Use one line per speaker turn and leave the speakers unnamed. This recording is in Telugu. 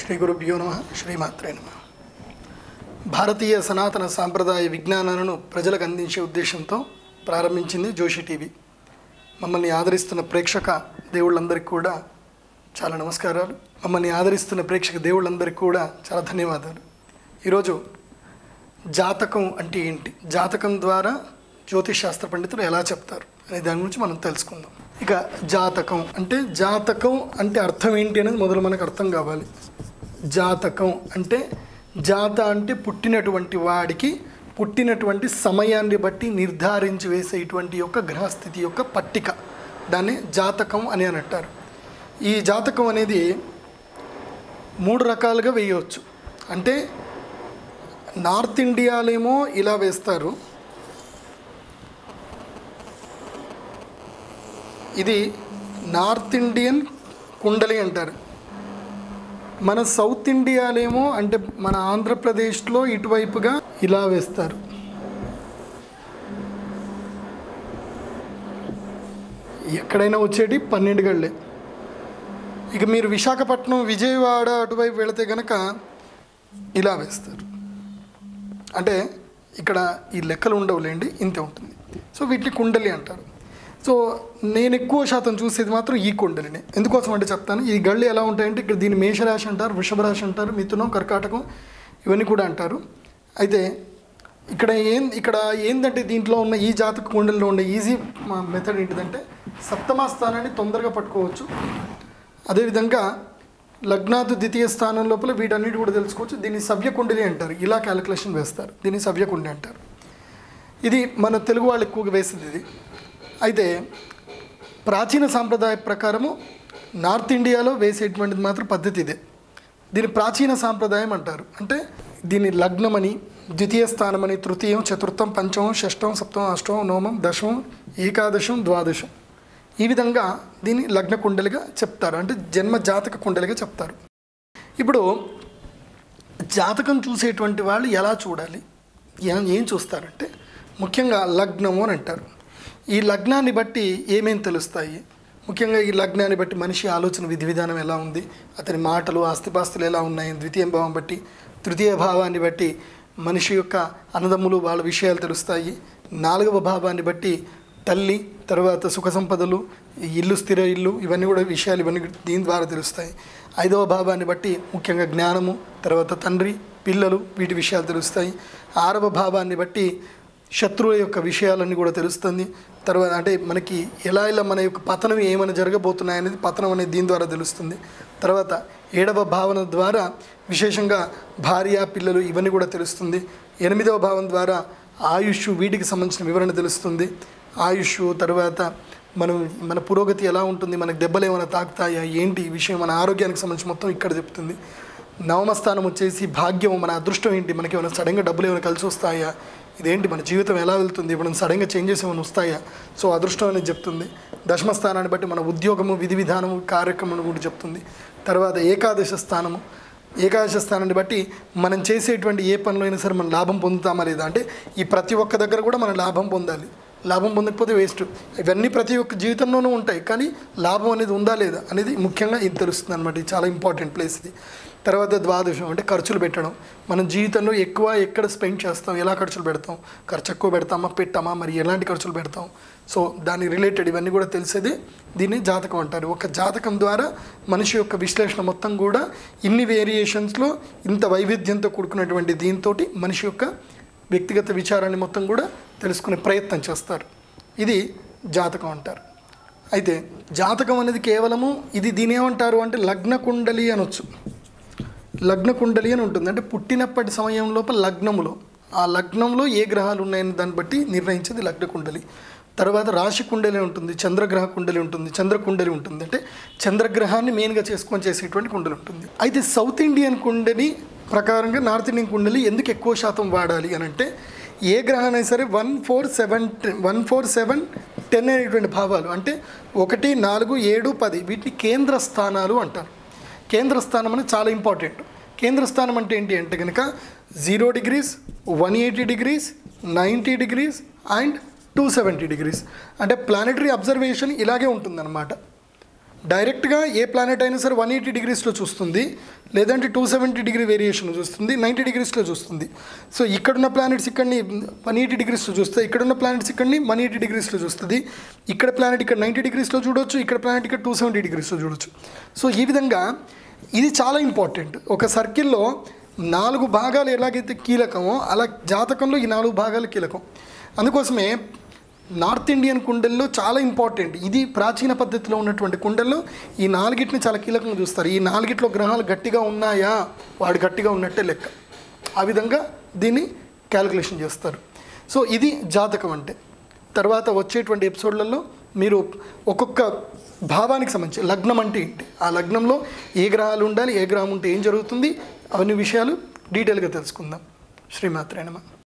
శ్రీ గురుభ్యో నమ శ్రీమాత్రే నమ భారతీయ సనాతన సాంప్రదాయ విజ్ఞానాలను ప్రజలకు అందించే ఉద్దేశంతో ప్రారంభించింది జోషి టీవీ మమ్మల్ని ఆదరిస్తున్న ప్రేక్షక దేవుళ్ళందరికీ కూడా చాలా నమస్కారాలు మమ్మల్ని ఆదరిస్తున్న ప్రేక్షక దేవుళ్ళందరికీ కూడా చాలా ధన్యవాదాలు ఈరోజు జాతకం అంటే ఏంటి జాతకం ద్వారా జ్యోతిష్ శాస్త్ర పండితులు ఎలా చెప్తారు అనే దాని గురించి మనం తెలుసుకుందాం ఇక జాతకం అంటే జాతకం అంటే అర్థం ఏంటి అనేది మొదలు మనకు అర్థం కావాలి జాతకం అంటే జాత అంటే పుట్టినటువంటి వాడికి పుట్టినటువంటి సమయాన్ని బట్టి నిర్ధారించి వేసేటువంటి యొక్క గ్రహస్థితి యొక్క పట్టిక దాన్ని జాతకం అని అని అంటారు ఈ జాతకం అనేది మూడు రకాలుగా వేయవచ్చు అంటే నార్త్ ఇండియాలేమో ఇలా వేస్తారు ఇది నార్త్ ఇండియన్ కుండలి అంటారు మన సౌత్ ఇండియాలేమో అంటే మన ఆంధ్రప్రదేశ్లో ఇటువైపుగా ఇలా వేస్తారు ఎక్కడైనా వచ్చేటి పన్నెండు గళ్ళే ఇక మీరు విశాఖపట్నం విజయవాడ అటువైపు వెళితే కనుక ఇలా వేస్తారు అంటే ఇక్కడ ఈ లెక్కలు ఉండవులేండి ఇంతే ఉంటుంది సో వీటిని కుండలి అంటారు సో నేను ఎక్కువ శాతం చూసేది మాత్రం ఈ కుండలిని ఎందుకోసం అంటే చెప్తాను ఈ గళ్ళు ఎలా ఉంటాయంటే ఇక్కడ దీన్ని మేషరాశి అంటారు వృషభ రాశి అంటారు మిథునం కర్కాటకం ఇవన్నీ కూడా అంటారు అయితే ఇక్కడ ఏం ఇక్కడ ఏంటంటే దీంట్లో ఉన్న ఈ జాతక కుండలిలో ఉండే ఈజీ మెథడ్ ఏంటిదంటే సప్తమ స్థానాన్ని తొందరగా పట్టుకోవచ్చు అదేవిధంగా లగ్నాతు ద్వితీయ స్థానం లోపల వీటన్నిటి కూడా తెలుసుకోవచ్చు దీన్ని సవ్య కుండలి అంటారు ఇలా క్యాలిక్యులేషన్ వేస్తారు దీన్ని సవ్య కుండలి అంటారు ఇది మన తెలుగు వాళ్ళు ఎక్కువగా వేసింది ఇది అయితే ప్రాచీన సాంప్రదాయ ప్రకారము నార్త్ ఇండియాలో వేసేటువంటిది మాత్రం పద్ధతి ఇదే దీని ప్రాచీన సాంప్రదాయం అంటారు అంటే దీని లగ్నమని ద్వితీయ స్థానమని తృతీయం చతుర్థం పంచమం షష్టం సప్తమం అష్టమం నవమం దశమం ఏకాదశం ద్వాదశం ఈ విధంగా దీన్ని లగ్న కుండలిగా చెప్తారు అంటే జన్మ జాతక కుండలిగా చెప్తారు ఇప్పుడు జాతకం చూసేటువంటి వాళ్ళు ఎలా చూడాలి ఏం ఏం చూస్తారంటే ముఖ్యంగా లగ్నము అని అంటారు ఈ లగ్నాన్ని బట్టి ఏమేం తెలుస్తాయి ముఖ్యంగా ఈ లగ్నాన్ని బట్టి మనిషి ఆలోచన విధి విధానం ఎలా ఉంది అతని మాటలు ఆస్తిపాస్తులు ఎలా ఉన్నాయి ద్వితీయ భావం బట్టి తృతీయ భావాన్ని బట్టి మనిషి యొక్క అన్నదమ్ములు వాళ్ళ విషయాలు తెలుస్తాయి నాలుగవ భావాన్ని బట్టి తల్లి తర్వాత సుఖ సంపదలు ఇల్లు స్థిర ఇల్లు ఇవన్నీ కూడా విషయాలు ఇవన్నీ దీని ద్వారా తెలుస్తాయి ఐదవ భావాన్ని బట్టి ముఖ్యంగా జ్ఞానము తర్వాత తండ్రి పిల్లలు వీటి విషయాలు తెలుస్తాయి ఆరవ భావాన్ని బట్టి శత్రువుల యొక్క విషయాలన్నీ కూడా తెలుస్తుంది తర్వాత అంటే మనకి ఎలా ఇలా మన యొక్క పతనం ఏమైనా జరగబోతున్నాయి అనేది పతనం అనేది దీని ద్వారా తెలుస్తుంది తర్వాత ఏడవ భావన ద్వారా విశేషంగా భార్య పిల్లలు ఇవన్నీ కూడా తెలుస్తుంది ఎనిమిదవ భావం ద్వారా ఆయుష్ వీటికి సంబంధించిన వివరణ తెలుస్తుంది ఆయుష్ తర్వాత మనం మన పురోగతి ఎలా ఉంటుంది మనకు దెబ్బలు ఏమైనా తాకుతాయా ఏంటి ఈ విషయం మన ఆరోగ్యానికి సంబంధించి మొత్తం ఇక్కడ చెప్తుంది నవమ స్థానం వచ్చేసి భాగ్యం మన అదృష్టం ఏంటి మనకి ఏమైనా సడన్గా డబ్బులు ఏమైనా కలిసి వస్తాయా ఇదేంటి మన జీవితం ఎలా వెళ్తుంది ఇప్పుడు సడన్గా చేంజెస్ ఏమైనా వస్తాయా సో అదృష్టం అనేది చెప్తుంది దశమ స్థానాన్ని బట్టి మన ఉద్యోగము విధి విధానము కార్యక్రమం కూడా చెప్తుంది తర్వాత ఏకాదశ స్థానము ఏకాదశ స్థానాన్ని బట్టి మనం చేసేటువంటి ఏ పనిలో అయినా సరే మనం లాభం పొందుతామా లేదా అంటే ఈ ప్రతి ఒక్క దగ్గర కూడా మనం లాభం పొందాలి లాభం పొందకపోతే వేస్ట్ ఇవన్నీ ప్రతి ఒక్క జీవితంలోనూ ఉంటాయి కానీ లాభం అనేది ఉందా లేదా అనేది ముఖ్యంగా ఇది తెలుస్తుంది అనమాట ఇది చాలా ఇంపార్టెంట్ ప్లేస్ ఇది తర్వాత ద్వాదశం అంటే ఖర్చులు పెట్టడం మనం జీవితంలో ఎక్కువ ఎక్కడ స్పెండ్ చేస్తాం ఎలా ఖర్చులు పెడతాం ఖర్చు ఎక్కువ పెడతామా పెట్టామా మరి ఎలాంటి ఖర్చులు పెడతాం సో దానికి రిలేటెడ్ ఇవన్నీ కూడా తెలిసేది దీన్ని జాతకం అంటారు ఒక జాతకం ద్వారా మనిషి యొక్క విశ్లేషణ మొత్తం కూడా ఇన్ని వేరియేషన్స్లో ఇంత వైవిధ్యంతో కూడుకున్నటువంటి దీంతో మనిషి యొక్క వ్యక్తిగత విచారాన్ని మొత్తం కూడా తెలుసుకునే ప్రయత్నం చేస్తారు ఇది జాతకం అంటారు అయితే జాతకం అనేది కేవలము ఇది దీని ఏమంటారు అంటే లగ్న కుండలి అనొచ్చు లగ్న కుండలి అని ఉంటుంది అంటే పుట్టినప్పటి సమయం లోపల లగ్నములో ఆ లగ్నంలో ఏ గ్రహాలు ఉన్నాయని దాన్ని బట్టి నిర్ణయించేది లగ్న కుండలి తర్వాత రాశి కుండలి ఉంటుంది చంద్రగ్రహ కుండలి ఉంటుంది చంద్ర కుండలి ఉంటుంది అంటే చంద్రగ్రహాన్ని మెయిన్గా చేసుకొని చేసేటువంటి కుండలి ఉంటుంది అయితే సౌత్ ఇండియన్ కుండలి ప్రకారంగా నార్త్ ఇండియన్ కుండలి ఎందుకు ఎక్కువ శాతం వాడాలి అని అంటే ఏ గ్రహాన్ని సరే one four seven one four seven ten అనేటువంటి భావాలు అంటే ఒకటి నాలుగు ఏడు పది వీటిని కేంద్ర స్థానాలు అంటారు కేంద్ర స్థానం అనేది చాలా ఇంపార్టెంట్ కేంద్ర స్థానం అంటే ఏంటి అంటే కనుక zero degrees one eighty degrees ninety degrees and two seventy degrees అంటే ప్లానెటరీ అబ్జర్వేషన్ ఇలాగే ఉంటుందన్నమాట డైరెక్ట్గా ఏ ప్లానెట్ అయినా సరే వన్ ఎయిటీ డిగ్రీస్లో చూస్తుంది లేదంటే టూ సెవెంటీ డిగ్రీ వేరియేషన్ చూస్తుంది నైంటీ డిగ్రీస్లో చూస్తుంది సో ఇక్కడున్న ప్లానెట్స్ ఇక్కడిని వన్ ఎయిటీ డిగ్రీస్లో చూస్తే ఇక్కడున్న ప్లానెట్స్ ఇక్కడిని వన్ ఎయిటీ డిగ్రీస్లో చూస్తుంది ఇక్కడ ప్లానెట్ ఇక్కడ నైంటీ డిగ్రీస్లో చూడొచ్చు ఇక్కడ ప్లానెట్ ఇక్కడ టూ సెవెంటీ డిగ్రీస్లో చూడొచ్చు సో ఈ విధంగా ఇది చాలా ఇంపార్టెంట్ ఒక సర్కిల్లో నాలుగు భాగాలు ఎలాగైతే కీలకమో అలా జాతకంలో ఈ నాలుగు భాగాలు కీలకం అందుకోసమే నార్త్ ఇండియన్ కుండల్లో చాలా ఇంపార్టెంట్ ఇది ప్రాచీన పద్ధతిలో ఉన్నటువంటి కుండల్లో ఈ నాలుగిటిని చాలా కీలకంగా చూస్తారు ఈ నాలుగిట్లో గ్రహాలు గట్టిగా ఉన్నాయా వాడు గట్టిగా ఉన్నట్టే లెక్క ఆ విధంగా దీన్ని క్యాలిక్యులేషన్ చేస్తారు సో ఇది జాతకం అంటే తర్వాత వచ్చేటువంటి ఎపిసోడ్లలో మీరు ఒక్కొక్క భావానికి సంబంధించి లగ్నం అంటే ఏంటి ఆ లగ్నంలో ఏ గ్రహాలు ఉండాలి ఏ గ్రహం ఉంటే ఏం జరుగుతుంది అవన్నీ విషయాలు డీటెయిల్గా తెలుసుకుందాం శ్రీమాత్రేనమా